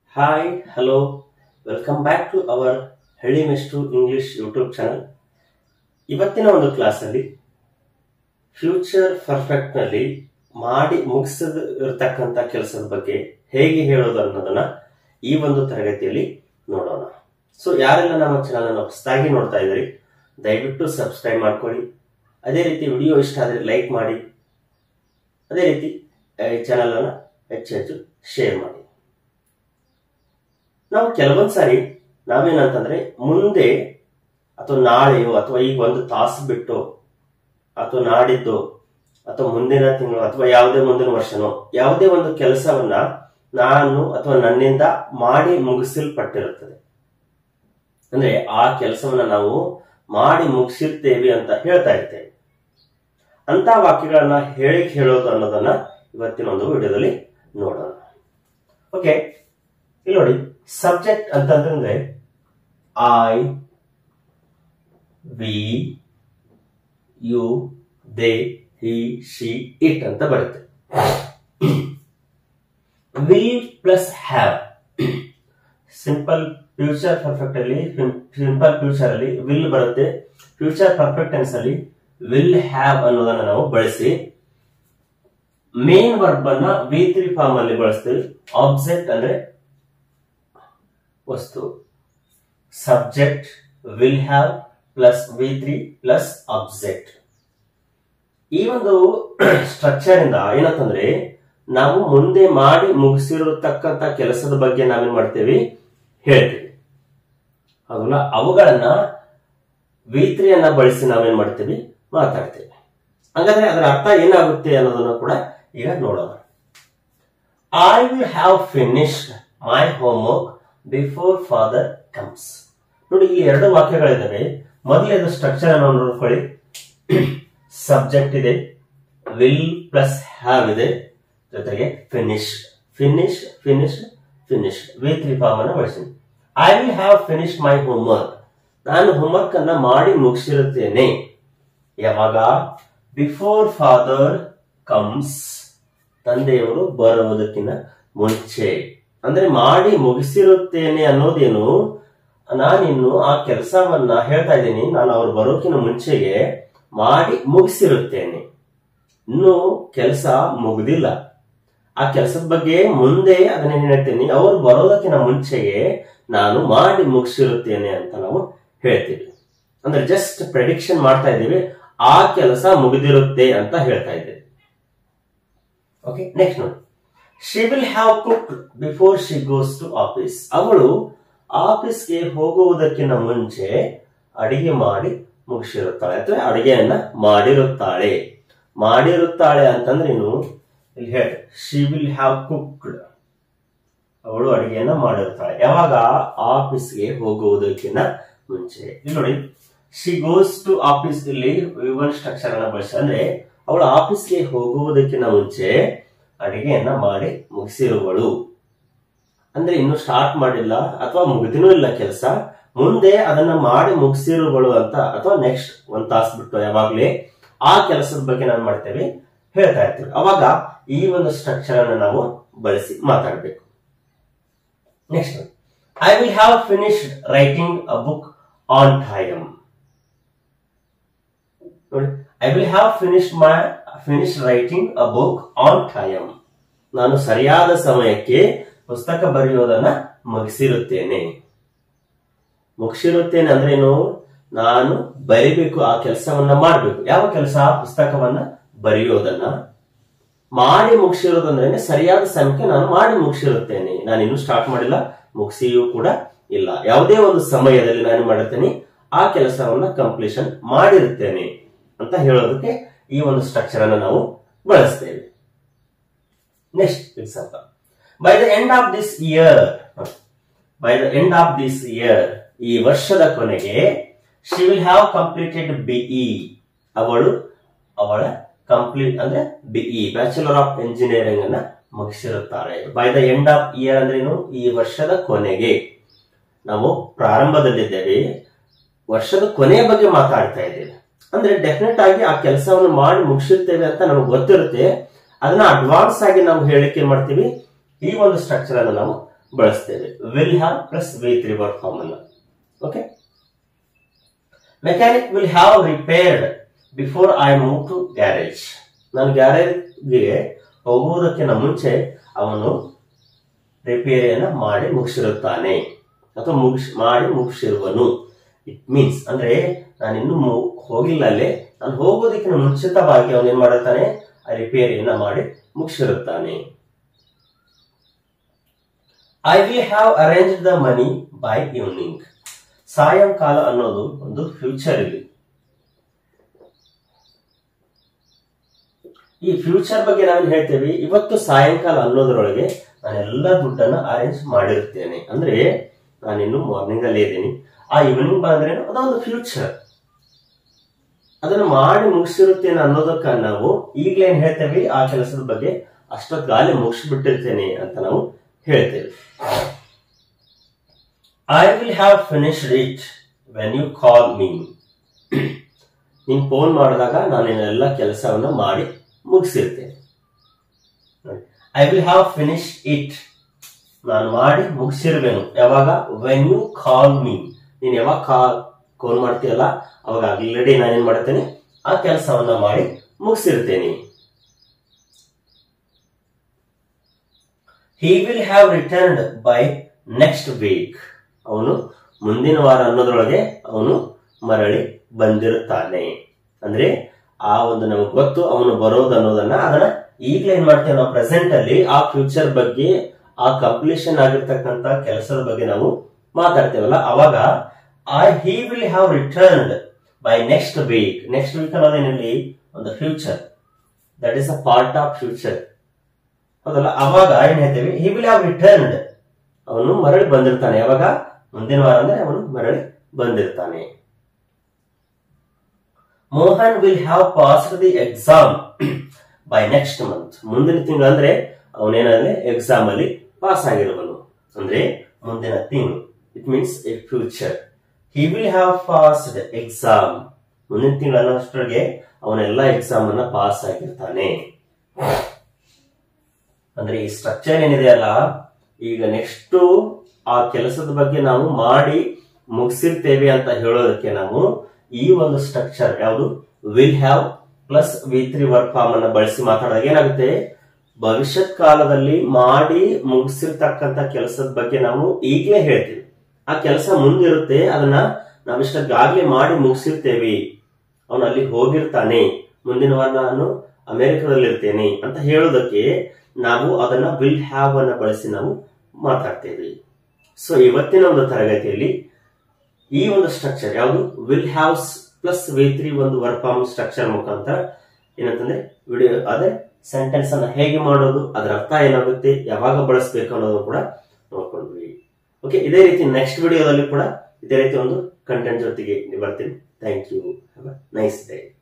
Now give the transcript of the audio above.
hi hello welcome back to our Halli Mestru English YouTube channel ಇವತ್ತಿನ ಒಂದು ಕ್ಲಾಸಲ್ಲಿ ಫ್ಯೂಚರ್ ಪರ್ಫೆಕ್ಟ್ ನಲ್ಲಿ ಮಾಡಿ ಮುಗಿಸದ ಇರತಕ್ಕಂತ ಕೆಲಸದ ಬಗ್ಗೆ ಹೇಗೆ ಹೇಳೋದು ಅನ್ನೋದನ್ನ ಈ ಒಂದು ತರಗತಿಯಲ್ಲಿ ನೋಡೋಣ ಸೊ ಯಾರೆಲ್ಲ ನಮ್ಮ ಚಾನಲ್ ಅನ್ನು ಹೊಸದಾಗಿ ನೋಡ್ತಾ ಇದ್ದೀರಿ ದಯವಿಟ್ಟು ಸಬ್ಸ್ಕ್ರೈಬ್ ಮಾಡ್ಕೊಳ್ಳಿ ಅದೇ ರೀತಿ ವಿಡಿಯೋ ಇಷ್ಟ ಆದರೆ ಲೈಕ್ ಮಾಡಿ ಅದೇ ರೀತಿ ಈ ಚಾನಲ್ ಅನ್ನ ಹೆಚ್ಚು ಹೆಚ್ಚು ಶೇರ್ ಮಾಡಿ ನಾವು ಕೆಲವೊಂದ್ ಸಾರಿ ನಾವೇನಂತಂದ್ರೆ ಮುಂದೆ ಅಥವಾ ನಾಳೆಯೋ ಅಥವಾ ಈಗ ಒಂದು ತಾಸು ಬಿಟ್ಟು ಅಥವಾ ನಾಡಿದ್ದು ಅಥವಾ ಮುಂದಿನ ತಿಂಗಳು ಅಥವಾ ಯಾವುದೇ ಮುಂದಿನ ವರ್ಷನೋ ಯಾವುದೇ ಒಂದು ಕೆಲಸವನ್ನ ನಾನು ಅಥವಾ ನನ್ನಿಂದ ಮಾಡಿ ಮುಗಿಸಲ್ಪಟ್ಟಿರುತ್ತದೆ ಅಂದ್ರೆ ಆ ಕೆಲಸವನ್ನ ನಾವು ಮಾಡಿ ಮುಗಿಸಿರ್ತೇವೆ ಅಂತ ಹೇಳ್ತಾ ಇರ್ತೇವೆ ಅಂತ ವಾಕ್ಯಗಳನ್ನ ಹೇಳಿ ಹೇಳೋದು ಅನ್ನೋದನ್ನ ಇವತ್ತಿನ ಒಂದು ವಿಡಿಯೋದಲ್ಲಿ ನೋಡೋಣ ಓಕೆ ಇಲ್ಲಿ ನೋಡಿ ಸಬ್ಜೆಕ್ಟ್ ಅಂತಂದ್ರೆ I we you they he she it ಅಂತ ಬರುತ್ತೆ will plus have simple future perfect ಅಲ್ಲಿ ಸಿಂಪಲ್ ಫ್ಯೂಚರ್ ಅಲ್ಲಿ ವಿಲ್ ಬರುತ್ತೆ ಫ್ಯೂಚರ್ ಪರ್ಫೆಕ್ಟ್ ಟೆನ್ಸ್ ಅಲ್ಲಿ ವಿಲ್ ಹ್ಯಾವ್ ಅನ್ನೋದನ್ನ ನಾವು ಬಳಸಿ ಮೇನ್ ವರ್ಬ್ ಅನ್ನ ವಿ ತ್ರೀ ಫಾರ್ಮ್ ಅಲ್ಲಿ ಬಳಸ್ತೀವಿ ಆಬ್ಜೆಕ್ಟ್ ಅಂದ್ರೆ ವಸ್ತು subject will have plus V three plus object ಈ ಒಂದು ಸ್ಟ್ರಕ್ಚರ್ ಇಂದ ಏನಂತಂದ್ರೆ ನಾವು ಮುಂದೆ ಮಾಡಿ ಮುಗಿಸಿರತಕ್ಕಂತ ಕೆಲಸದ ಬಗ್ಗೆ ನಾವೇನ್ ಮಾಡ್ತೇವೆ ಹೇಳ್ತೀವಿ ಹೌದಲ್ಲ ಅವುಗಳನ್ನ ವಿ ತ್ರೀ ಅನ್ನ ಬಳಸಿ ನಾವೇನ್ ಮಾಡ್ತೀವಿ ಮಾತಾಡ್ತೇವೆ ಹಾಗಾದ್ರೆ ಅದರ ಅರ್ಥ ಏನಾಗುತ್ತೆ ಅನ್ನೋದನ್ನ ಕೂಡ ಈಗ ನೋಡೋಣ I will have finished my homework before father comes ನೋಡಿ ಇಲ್ಲಿ ಎರಡು ವಾಕ್ಯಗಳಿದ್ದಾವೆ ಮೊದಲೇದು ಸ್ಟ್ರಕ್ಚರ್ ಅನ್ನು ನೋಡ್ಕೊಳ್ಳಿ ಸಬ್ಜೆಕ್ಟ್ ಇದೆ ವಿಲ್ ಪ್ಲಸ್ ಹ್ಯಾವ್ ಇದೆ ಜೊತೆಗೆ finish finish finish finish V three form ಅನ್ನು ಬಳಸಿ I will have finish my homework ನಾನು ಹೋಮ್ವರ್ಕ್ ಅನ್ನ ಮಾಡಿ ಮುಗಿಸಿರುತ್ತೇನೆ ಯಾವಾಗ ಬಿಫೋರ್ ಫಾದರ್ ಕಮ್ಸ್ ತಂದೆಯವರು ಬರುವುದಕ್ಕಿಂತ ಮುಂಚೆ ಅಂದ್ರೆ ಮಾಡಿ ಮುಗಿಸಿರುತ್ತೇನೆ ಅನ್ನೋದೇನು ನಾನಿನ್ನು ಆ ಕೆಲಸವನ್ನ ಹೇಳ್ತಾ ಇದ್ದೀನಿ ನಾನು ಅವ್ರು ಬರೋಕಿನ ಮುಂಚೆಗೆ ಮಾಡಿ ಮುಗಿಸಿರುತ್ತೇನೆ ಇನ್ನು ಕೆಲಸ ಮುಗ್ದಿಲ್ಲ ಆ ಕೆಲಸದ ಬಗ್ಗೆ ಮುಂದೆ ಅದನ್ನ ಹೇಳ್ತೀನಿ ಅವ್ರು ಬರೋದಕ್ಕಿಂತ ಮುಂಚೆಗೆ ನಾನು ಮಾಡಿ ಮುಗಿಸಿರುತ್ತೇನೆ ಅಂತ ನಾವು ಹೇಳ್ತೀವಿ ಅಂದ್ರೆ ಜಸ್ಟ್ ಪ್ರೆಡಿಕ್ಷನ್ ಮಾಡ್ತಾ ಇದ್ದೀವಿ ಆ ಕೆಲಸ ಮುಗಿದಿರುತ್ತೆ ಅಂತ ಹೇಳ್ತಾ ಇದ್ದೇವೆ ಓಕೆ ನೆಕ್ಸ್ಟ್ ನೋಡಿ she will have cook before she goes to office ಅವಳು ಆಫೀಸ್ಗೆ ಹೋಗುವುದಕ್ಕಿಂತ ಮುಂಚೆ ಅಡಿಗೆ ಮಾಡಿ ಮುಗಿಸಿರುತ್ತಾಳೆ ಅಥವಾ ಅಡಿಗೆಯನ್ನ ಮಾಡಿರುತ್ತಾಳೆ ಮಾಡಿರುತ್ತಾಳೆ ಅಂತಂದ್ರೆ ಏನು ಇಲ್ಲಿ ಹೇಳಿ ಶಿ ವಿಲ್ ಹ್ಯಾವ್ ಕುಕ್ಡ್ ಅವಳು ಅಡಿಗೆಯನ್ನ ಮಾಡಿರುತ್ತಾಳೆ ಯಾವಾಗ ಆಫೀಸ್ಗೆ ಹೋಗುವುದಕ್ಕಿಂತ ಮುಂಚೆ ಇಲ್ಲಿ ನೋಡಿ ಶಿ ಗೋಸ್ ಟು ಆಫೀಸ್ ಇಲ್ಲಿ ವಿವನ್ ಸ್ಟ್ರಕ್ಚರ್ ಅನ್ನ ಬಳಸಿ ಅಂದ್ರೆ ಅವಳು ಆಫೀಸ್ಗೆ ಹೋಗುವುದಕ್ಕಿಂತ ಮುಂಚೆ ಅಡಿಗೆಯನ್ನ ಮಾಡಿ ಮುಗಿಸಿರುವಳು ಅಂದ್ರೆ ಇನ್ನು ಸ್ಟಾರ್ಟ್ ಮಾಡಿಲ್ಲ ಅಥವಾ ಮುಗಿದಿನೂ ಇಲ್ಲ ಕೆಲಸ ಮುಂದೆ ಅದನ್ನ ಮಾಡಿ ಮುಗಿಸಿರುವಳು ಅಂತ ಅಥವಾ ನೆಕ್ಸ್ಟ್ ಒಂದ್ ತಾಸು ಬಿಟ್ಟು ಯಾವಾಗ್ಲೇ ಆ ಕೆಲಸದ ಬಗ್ಗೆ ನಾವು ಮಾಡ್ತೇವೆ ಹೇಳ್ತಾ ಇರ್ತೀವಿ ಅವಾಗ ಈ ಒಂದು ಸ್ಟ್ರಕ್ಚರ್ ಅನ್ನು ನಾವು ಬಳಸಿ ಮಾತಾಡಬೇಕು next I will have finished writing a book on time ನೋಡಿ I will have finish my finish writing a book on time ನಾನು ಸರಿಯಾದ ಸಮಯಕ್ಕೆ ಪುಸ್ತಕ ಬರೆಯೋದನ್ನ ಮುಗಿಸಿರುತ್ತೇನೆ ಮುಗಿಸಿರುತ್ತೇನೆ ಅಂದ್ರೇನು ನಾನು ಬರಿಬೇಕು ಆ ಕೆಲಸವನ್ನ ಮಾಡಬೇಕು ಯಾವ ಕೆಲಸ ಪುಸ್ತಕವನ್ನ ಬರೆಯೋದನ್ನ ಮಾಡಿ ಮುಗಿಸಿರೋದಂದ್ರೆ ಸರಿಯಾದ ಸಮಯಕ್ಕೆ ನಾನು ಮಾಡಿ ಮುಗಿಸಿರುತ್ತೇನೆ ನಾನು ಇನ್ನೂ ಸ್ಟಾರ್ಟ್ ಮಾಡಿಲ್ಲ ಮುಗಿಸಿಯೂ ಕೂಡ ಇಲ್ಲ ಯಾವುದೇ ಒಂದು ಸಮಯದಲ್ಲಿ ನಾನು ಮಾಡಿರ್ತೇನೆ ಆ ಕೆಲಸವನ್ನ ಕಂಪ್ಲೀಷನ್ ಮಾಡಿರುತ್ತೇನೆ ಅಂತ ಹೇಳೋದಕ್ಕೆ ಈ ಒಂದು ಸ್ಟ್ರಕ್ಚರ್ ಅನ್ನು ನಾವು ಬಳಸ್ತೇವೆ next example by the end of this year by the end of this year ಈ ವರ್ಷದ ಕೊನೆಗೆ she will have completed BE ಅವಳು ಅವಳ ಕಂಪ್ಲೀಟ್ ಅಂದ್ರೆ ಬಿಇ ಬ್ಯಾಚುಲರ್ ಆಫ್ ಎಂಜಿನಿಯರಿಂಗ್ ಅನ್ನ ಮುಗಿಸಿರುತ್ತಾರೆ by the end of year ಅಂದ್ರೇನು ಈ ವರ್ಷದ ಕೊನೆಗೆ ನಾವು ಪ್ರಾರಂಭದಲ್ಲಿದ್ದೇವೆ ವರ್ಷದ ಕೊನೆಯ ಬಗ್ಗೆ ಮಾತಾಡ್ತಾ ಇದ್ದೇವೆ ಅಂದ್ರೆ ಡೆಫಿನೆಟ್ ಆಗಿ ಆ ಕೆಲಸವನ್ನು ಮಾಡಿ ಮುಗಿಸಿರ್ತೇವೆ ಅಂತ ನಮಗೆ ಗೊತ್ತಿರುತ್ತೆ ಅದನ್ನ ಅಡ್ವಾನ್ಸ್ ಆಗಿ ನಾವು ಹೇಳಿಕೆ ಮಾಡ್ತೀವಿ ಈ ಒಂದು ಸ್ಟ್ರಕ್ಚರ್ ಅನ್ನು ನಾವು ಬಳಸ್ತೇವೆ will have plus V three verb form ಅನ್ನ okay mechanic will have repaired before I move to garage ನಾನು ಗ್ಯಾರೇಜ್ಗೆ ಹೋಗುವುದಕ್ಕಿಂತ ಮುಂಚೆ ಅವನು ರಿಪೇರಿಯನ್ನ ಮಾಡಿ ಮುಗಿಸಿರುತ್ತಾನೆ ಅಥವಾ ಮುಗಿಸ್ ಮಾಡಿ ಮುಗಿಸಿರುವನು ಇಟ್ ಮೀನ್ಸ್ ಅಂದ್ರೆ ನಾನು ಇನ್ನು ಮು- ಹೋಗಿಲ್ಲ ಅಲ್ಲೇ ನಾನು ಹೋಗೋದಕ್ಕಿಂತ ಮುಂಚಿತವಾಗಿ ಅವನು ಏನ್ ಮಾಡಿರ್ತಾನೆ ಆ ರಿಪೇರಿಯನ್ನ ಮಾಡಿ ಮುಗಿಸಿರುತ್ತಾನೆ I will have arrange the money by evening ಸಾಯಂಕಾಲ ಅನ್ನೋದು ಒಂದು ಫ್ಯೂಚರ್ ಇಲ್ಲಿ ಈ ಫ್ಯೂಚರ್ ಬಗ್ಗೆ ನಾವೇನ್ ಹೇಳ್ತೇವೆ ಇವತ್ತು ಸಾಯಂಕಾಲ ಅನ್ನೋದ್ರೊಳಗೆ ನಾನು ಎಲ್ಲ ದುಡ್ಡನ್ನ ಅರೇಂಜ್ ಮಾಡಿರ್ತೇನೆ ಅಂದ್ರೆ ನಾನಿನ್ನು ಮಾರ್ನಿಂಗ್ ಅಲ್ಲೇ ಇದ್ದೀನಿ ಆ ಈವ್ನಿಂಗ್ ಬಂದ್ರೆ ಅದೊಂದು ಫ್ಯೂಚರ್ ಅದನ್ನ ಮಾಡಿ ಮುಗಿಸಿರುತ್ತೇನೆ ಅನ್ನೋದಕ್ಕ ನಾವು ಈಗಲೇ ಏನ್ ಹೇಳ್ತೇವೆ ಆ ಕೆಲಸದ ಬಗ್ಗೆ ಅಷ್ಟೊತ್ತಿಗಾಲಿ ಮುಗಿಸ್ಬಿಟ್ಟಿರ್ತೇನೆ ಅಂತ ನಾವು ಹೇಳ್ತೇವೆ I will have finished it when you call me ನೀನ್ ಫೋನ್ ಮಾಡಿದಾಗ ನಾನು ಎಲ್ಲ ಕೆಲಸವನ್ನ ಮಾಡಿ ಮುಗಿಸಿರ್ತೇನೆ I will have finish it ನಾನು ಮಾಡಿ ಮುಗಿಸಿರ್ಬೇನು ಯಾವಾಗ ವೆನ್ ಯು ಕಾಲ್ ಮೀ ನೀನ್ ಯಾವಾಗ ಕಾಲ್ ಕಾಲ್ ಮಾಡ್ತೀಯಲ್ಲ ಅವಾಗ ಆಲ್ರೆಡಿ ನಾನು ಏನ್ ಮಾಡ್ತೇನೆ ಆ ಕೆಲಸವನ್ನ ಮಾಡಿ ಮುಗಿಸಿರ್ತೇನೆ he will have returned by next week ಅವನು ಮುಂದಿನ ವಾರ ಅನ್ನೋದ್ರೊಳಗೆ ಅವನು ಮರಳಿ ಬಂದಿರುತ್ತಾನೆ ಅಂದ್ರೆ ಆ ಒಂದು ನಮಗೆ ಗೊತ್ತು ಅವನು ಬರೋದು ಅನ್ನೋದನ್ನ ಅದನ್ನ ಈಗಲೇ ಏನ್ ಮಾಡ್ತೇವೆ ನಾವು ಪ್ರೆಸೆಂಟ್ ಅಲ್ಲಿ ಆ ಫ್ಯೂಚರ್ ಬಗ್ಗೆ ಆ ಕಂಪ್ಲೀಷನ್ ಆಗಿರ್ತಕ್ಕಂತ ಕೆಲಸದ ಬಗ್ಗೆ ನಾವು ಮಾತಾಡ್ತೇವಲ್ಲ ಅವಾಗ I he will have returned by next week next week ಅನ್ನೋದೇನಲ್ಲಿ ಒಂದು future that is a part of future ಹೌದಲ್ಲ ಅವಾಗ ಏನ್ ಹೇಳ್ತೇವೆ ಹಿ ವಿಲ್ ಹ್ಯಾವ್ ರಿಟರ್ನ್ಡ್ ಅವನು ಮರಳಿ ಬಂದಿರ್ತಾನೆ ಯಾವಾಗ ಮುಂದಿನ ವಾರ ಅಂದ್ರೆ ಅವನು ಮರಳಿ ಬಂದಿರ್ತಾನೆ Mohan will have passed the exam by next month ಮುಂದಿನ ತಿಂಗಳು ಅಂದ್ರೆ ಅವನೇನಂದ್ರೆ ಎಕ್ಸಾಮ್ ಅಲ್ಲಿ ಪಾಸ್ ಆಗಿರುವನು ಅಂದ್ರೆ ಮುಂದಿನ ತಿಂಗಳು it means a future he will have passed exam ಮುಂದಿನ ತಿಂಗಳು ಅನ್ನೋಷ್ಟರಿಗೆ ಅವನೆಲ್ಲ ಎಕ್ಸಾಮ್ ಅನ್ನ ಪಾಸ್ ಆಗಿರ್ತಾನೆ ಅಂದ್ರೆ ಈ ಸ್ಟ್ರಕ್ಚರ್ ಏನಿದೆಯಲ್ಲ ಈಗ ನೆಕ್ಸ್ಟ್ ಆ ಕೆಲಸದ ಬಗ್ಗೆ ನಾವು ಮಾಡಿ ಮುಗಿಸಿರ್ತೇವೆ ಅಂತ ಹೇಳೋದಕ್ಕೆ ನಾವು ಈ ಒಂದು ಸ್ಟ್ರಕ್ಚರ್ ಯಾವುದು will have plus V three verb form ಅನ್ನ ಬಳಸಿ ಮಾತಾಡಿದಾಗ ಏನಾಗುತ್ತೆ ಭವಿಷ್ಯತ್ ಕಾಲದಲ್ಲಿ ಮಾಡಿ ಮುಗಿಸಿರ್ತಕ್ಕಂತ ಕೆಲಸದ ಬಗ್ಗೆ ನಾವು ಈಗಲೇ ಹೇಳ್ತೀವಿ ಆ ಕೆಲಸ ಮುಂದಿರುತ್ತೆ ಅದನ್ನ ನಾವಿಷ್ಟಾಗ್ಲೇ ಮಾಡಿ ಮುಗಿಸಿರ್ತೇವೆ ಅವನು ಅಲ್ಲಿ ಹೋಗಿರ್ತಾನೆ ಮುಂದಿನ ವಾರ ನಾನು ಅಮೆರಿಕದಲ್ಲಿ ಇರ್ತೇನೆ ಅಂತ ಹೇಳೋದಕ್ಕೆ ನಾವು ಅದನ್ನ ವಿಲ್ ಹ್ಯಾವ್ ಅನ್ನ ಬಳಸಿ ನಾವು ಮಾತಾಡ್ತೇವೆ ಸೊ ಇವತ್ತಿನ ಒಂದು ತರಗತಿಯಲ್ಲಿ ಈ ಒಂದು ಸ್ಟ್ರಕ್ಚರ್ ಯಾವುದು will haves plus V three ಒಂದು ವರ್ಕ್ ಫಾರ್ಮ್ ಸ್ಟ್ರಕ್ಚರ್ ಮುಖಾಂತರ ಏನಂತಂದ್ರೆ ವಿಡಿಯೋ ಅದೇ ಸೆಂಟೆನ್ಸ್ ಅನ್ನ ಹೇಗೆ ಮಾಡೋದು ಅದರ ಅರ್ಥ ಏನಾಗುತ್ತೆ ಯಾವಾಗ ಬಳಸಬೇಕು ಅನ್ನೋದು ಕೂಡ ನೋಡ್ಕೊಂಡ್ವಿ ಓಕೆ ಇದೇ ರೀತಿ ನೆಕ್ಸ್ಟ್ ವಿಡಿಯೋದಲ್ಲಿ ಕೂಡ ಇದೇ ರೀತಿ ಒಂದು ಕಂಟೆಂಟ್ ಜೊತೆಗೆ ಬರ್ತೀನಿ thank you have a nice day